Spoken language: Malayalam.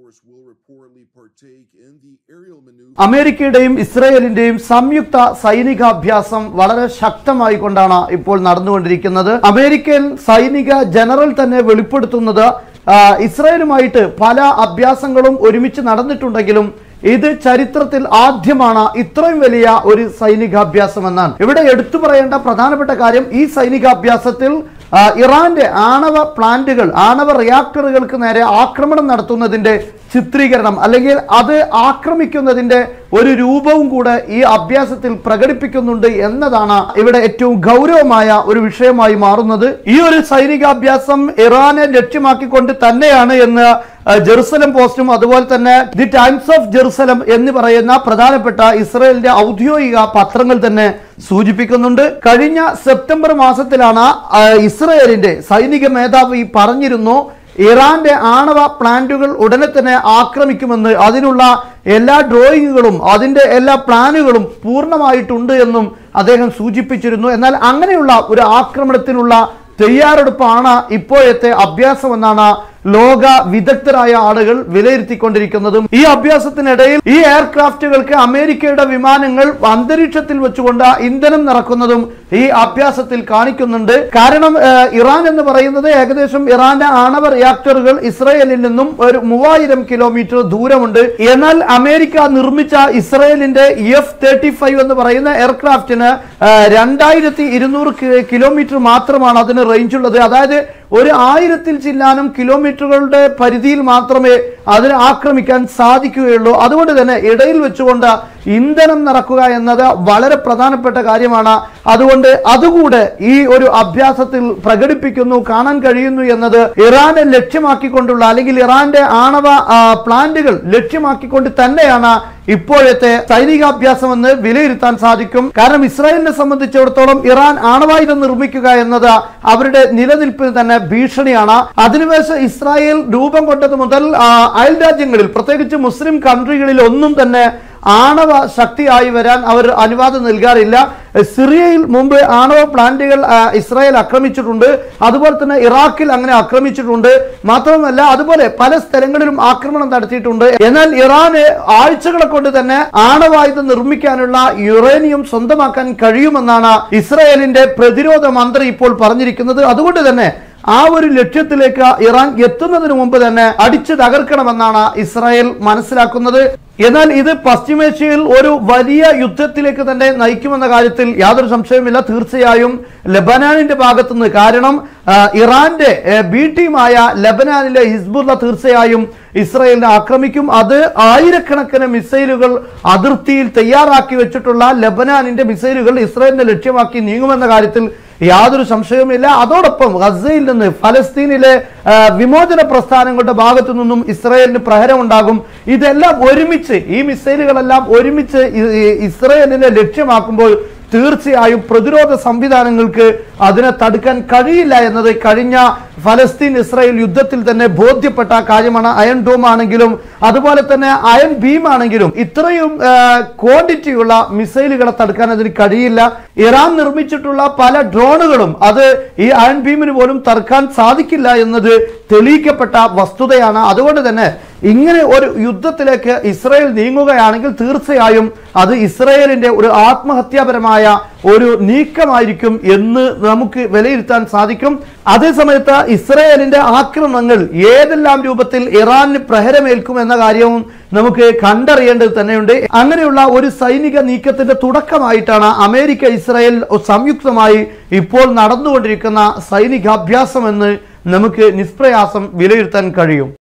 force will reportedly partake in the aerial maneuver. അമേരിക്കയുടെയും ഇസ്രയേലിന്റെയും സംയുക്ത സൈനികാഭ്യാസം വളരെ ശക്തമായി കൊണ്ടാണ് ഇപ്പോൾ നടന്നുകൊണ്ടിരിക്കുന്നത് അമേരിക്കൻ സൈനിക ജനറൽ തന്നെ വെളിപ്പെടുത്തുന്നത് ആ, ഇസ്രയേലുമായിട്ട് പല അഭ്യാസങ്ങളും ഒരുമിച്ച് നടന്നിട്ടുണ്ടെങ്കിലും ഇത് ചരിത്രത്തിൽ ആദ്യമാണ് ഇത്രയും വലിയ ഒരു സൈനികാഭ്യാസം എന്നാണ് ഇവിടെ എടുത്തു പറയേണ്ട പ്രധാനപ്പെട്ട കാര്യം ഈ സൈനികാഭ്യാസത്തിൽ ആ, ഇറാന്റെ ആണവ പ്ലാന്റുകൾ ആണവ റിയാക്ടറുകൾക്ക് നേരെ ആക്രമണം നടത്തുന്നതിന്റെ ചിത്രീകരണം അല്ലെങ്കിൽ അത് ആക്രമിക്കുന്നതിന്റെ ഒരു രൂപവും കൂടെ ഈ അഭ്യാസത്തിൽ പ്രകടിപ്പിക്കുന്നുണ്ട് എന്നതാണ് ഇവിടെ ഏറ്റവും ഗൗരവമായ ഒരു വിഷയമായി മാറുന്നത് ഈ ഒരു സൈനികാഭ്യാസം ഇറാനെ ലക്ഷ്യമാക്കിക്കൊണ്ട് തന്നെയാണ് എന്ന് ആ, ജെറുസലം പോസ്റ്റും അതുപോലെ തന്നെ ദി ടൈംസ് ഓഫ് ജെറുസലം എന്ന് പറയുന്ന പ്രധാനപ്പെട്ട ഇസ്രയേലിന്റെ ഔദ്യോഗിക പത്രങ്ങൾ തന്നെ സൂചിപ്പിക്കുന്നുണ്ട് കഴിഞ്ഞ സെപ്റ്റംബർ മാസത്തിലാണ് ആ, ഇസ്രയേലിന്റെ സൈനിക മേധാവി പറഞ്ഞിരുന്നു ഇറാന്റെ ആണവ പ്ലാന്റുകൾ ഉടനെ തന്നെ ആക്രമിക്കുമെന്ന് അതിനുള്ള എല്ലാ ഡ്രോയിങ്ങുകളും അതിന്റെ എല്ലാ പ്ലാനുകളും പൂർണ്ണമായിട്ടുണ്ട് എന്നും അദ്ദേഹം സൂചിപ്പിച്ചിരുന്നു എന്നാൽ അങ്ങനെയുള്ള ഒരു ആക്രമണത്തിനുള്ള തയ്യാറെടുപ്പാണ് ഇപ്പോഴത്തെ അഭ്യാസമെന്നാണ് ലോക വിദഗ്ധരായ ആളുകൾ വിലയിരുത്തിക്കൊണ്ടിരിക്കുന്നതും ഈ അഭ്യാസത്തിനിടയിൽ ഈ എയർക്രാഫ്റ്റുകൾക്ക് അമേരിക്കയുടെ വിമാനങ്ങൾ അന്തരീക്ഷത്തിൽ വെച്ചുകൊണ്ട് ഇന്ധനം നിറക്കുന്നതും ഈ അഭ്യാസത്തിൽ കാണിക്കുന്നുണ്ട് കാരണം ഏഹ്, ഇറാൻ എന്ന് പറയുന്നത് ഏകദേശം ഇറാന്റെ ആണവ റിയാക്ടറുകൾ ഇസ്രയേലിൽ നിന്നും ഒരു മൂവായിരം കിലോമീറ്റർ ദൂരമുണ്ട് എന്നാൽ അമേരിക്ക നിർമ്മിച്ച ഇസ്രയേലിന്റെ എഫ് തേർട്ടി ഫൈവ് എന്ന് പറയുന്ന എയർക്രാഫ്റ്റിന് രണ്ടായിരത്തി ഇരുന്നൂറ് കിലോമീറ്റർ മാത്രമാണ് അതിന് റേഞ്ച് ഉള്ളത് അതായത് ഒരു ആയിരത്തിൽ ചില്ലാനും കിലോമീറ്ററുകളുടെ പരിധിയിൽ മാത്രമേ അതിനെ ആക്രമിക്കാൻ സാധിക്കുകയുള്ളൂ അതുകൊണ്ട് തന്നെ ഇടയിൽ വെച്ചുകൊണ്ട് ഇന്ധനം നിറക്കുക എന്നത് വളരെ പ്രധാനപ്പെട്ട കാര്യമാണ് അതുകൊണ്ട് അതുകൂടെ ഈ ഒരു അഭ്യാസത്തിൽ പ്രകടിപ്പിക്കുന്നു കാണാൻ കഴിയുന്നു എന്നത് ഇറാനെ ലക്ഷ്യമാക്കിക്കൊണ്ടുള്ള അല്ലെങ്കിൽ ഇറാന്റെ ആണവ ആ, പ്ലാന്റുകൾ ലക്ഷ്യമാക്കിക്കൊണ്ട് തന്നെയാണ് ഇപ്പോഴത്തെ സൈനികാഭ്യാസം എന്ന് വിലയിരുത്താൻ സാധിക്കും കാരണം ഇസ്രായേലിനെ സംബന്ധിച്ചിടത്തോളം ഇറാൻ ആണവായുധം നിർമ്മിക്കുക എന്നത് അവരുടെ നിലനിൽപ്പിന് തന്നെ ഭീഷണിയാണ് അതിനുവേശം ഇസ്രായേൽ രൂപം കൊണ്ടത് മുതൽ ആ, അയൽ രാജ്യങ്ങളിൽ പ്രത്യേകിച്ച് മുസ്ലിം കൺട്രികളിൽ ഒന്നും തന്നെ ആണവ ശക്തിയായി വരാൻ അവർ അനുവാദം നൽകാറില്ല സിറിയയിൽ മുമ്പ് ആണവ പ്ലാന്റുകൾ ആ, ഇസ്രായേൽ ആക്രമിച്ചിട്ടുണ്ട് അതുപോലെ തന്നെ ഇറാഖിൽ അങ്ങനെ ആക്രമിച്ചിട്ടുണ്ട് മാത്രമല്ല അതുപോലെ പല സ്ഥലങ്ങളിലും ആക്രമണം നടത്തിയിട്ടുണ്ട് എന്നാൽ ഇറാന് ആഴ്ചകളെ കൊണ്ട് തന്നെ ആണവായുധം നിർമ്മിക്കാനുള്ള യുറേനിയം സ്വന്തമാക്കാൻ കഴിയുമെന്നാണ് ഇസ്രായേലിന്റെ പ്രതിരോധ മന്ത്രി ഇപ്പോൾ പറഞ്ഞിരിക്കുന്നത് അതുകൊണ്ട് തന്നെ ആ ഒരു ലക്ഷ്യത്തിലേക്ക് ഇറാൻ എത്തുന്നതിന് മുമ്പ് തന്നെ അടിച്ചു തകർക്കണമെന്നാണ് ഇസ്രായേൽ മനസ്സിലാക്കുന്നത് എന്നാൽ ഇത് പശ്ചിമേഷ്യയിൽ ഒരു വലിയ യുദ്ധത്തിലേക്ക് തന്നെ നയിക്കുമെന്ന കാര്യത്തിൽ യാതൊരു സംശയവുമില്ല തീർച്ചയായും ലബനാനിന്റെ ഭാഗത്തുനിന്ന് കാരണം ആ, ഇറാന്റെ ഏ, ബി ടീമായ ലബനാനിലെ ഹിസ്ബുള്ള തീർച്ചയായും ഇസ്രായേലിനെ ആക്രമിക്കും അത് ആയിരക്കണക്കിന് മിസൈലുകൾ അതിർത്തിയിൽ തയ്യാറാക്കി വെച്ചിട്ടുള്ള ലബനാനിന്റെ മിസൈലുകൾ ഇസ്രായേലിനെ ലക്ഷ്യമാക്കി നീങ്ങുമെന്ന കാര്യത്തിൽ യാതൊരു സംശയവുമില്ല അതോടൊപ്പം ഗസയിൽ നിന്ന് ഫലസ്തീനിലെ ആ, വിമോചന പ്രസ്ഥാനങ്ങളുടെ ഭാഗത്തു നിന്നും ഇസ്രായേലിന് പ്രഹരമുണ്ടാകും ഇതെല്ലാം ഒരുമിച്ച് ഈ മിസൈലുകളെല്ലാം ഒരുമിച്ച് ഇ- ഇ- ഇസ്രായേലിനെ ലക്ഷ്യമാക്കുമ്പോൾ തീർച്ചയായും പ്രതിരോധ സംവിധാനങ്ങൾക്ക് അതിനെ തടുക്കാൻ കഴിയില്ല എന്നത് കഴിഞ്ഞ ഫലസ്തീൻ ഇസ്രായേൽ യുദ്ധത്തിൽ തന്നെ ബോധ്യപ്പെട്ട കാര്യമാണ് അയൺ ഡോം ആണെങ്കിലും അതുപോലെ തന്നെ അയൺ ബീം ആണെങ്കിലും ഇത്രയും ക്വാണ്ടിറ്റിയുള്ള മിസൈലുകളെ തടുക്കാൻ അതിന് കഴിയില്ല ഇറാൻ നിർമ്മിച്ചിട്ടുള്ള പല ഡ്രോണുകളും അത് ഈ അയൺ ബീമിന് പോലും തടുക്കാൻ സാധിക്കില്ല എന്നത് തെളിയിക്കപ്പെട്ട വസ്തുതയാണ് അതുകൊണ്ട് തന്നെ ഇങ്ങനെ ഒരു യുദ്ധത്തിലേക്ക് ഇസ്രായേൽ നീങ്ങുകയാണെങ്കിൽ തീർച്ചയായും അത് ഇസ്രായേലിന്റെ ഒരു ആത്മഹത്യാപരമായ ഒരു നീക്കമായിരിക്കും എന്ന് നമുക്ക് വിലയിരുത്താൻ സാധിക്കും അതേസമയത്ത് ഇസ്രായേലിന്റെ ആക്രമണങ്ങൾ ഏതെല്ലാം രൂപത്തിൽ ഇറാന് പ്രഹരമേൽക്കും എന്ന കാര്യവും നമുക്ക് കണ്ടറിയേണ്ടത് തന്നെയുണ്ട് അങ്ങനെയുള്ള ഒരു സൈനിക നീക്കത്തിന്റെ തുടക്കമായിട്ടാണ് അമേരിക്ക ഇസ്രായേൽ സംയുക്തമായി ഇപ്പോൾ നടന്നുകൊണ്ടിരിക്കുന്ന സൈനികാഭ്യാസം എന്ന് നമുക്ക് നിഷ്പ്രയാസം വിലയിരുത്താൻ കഴിയും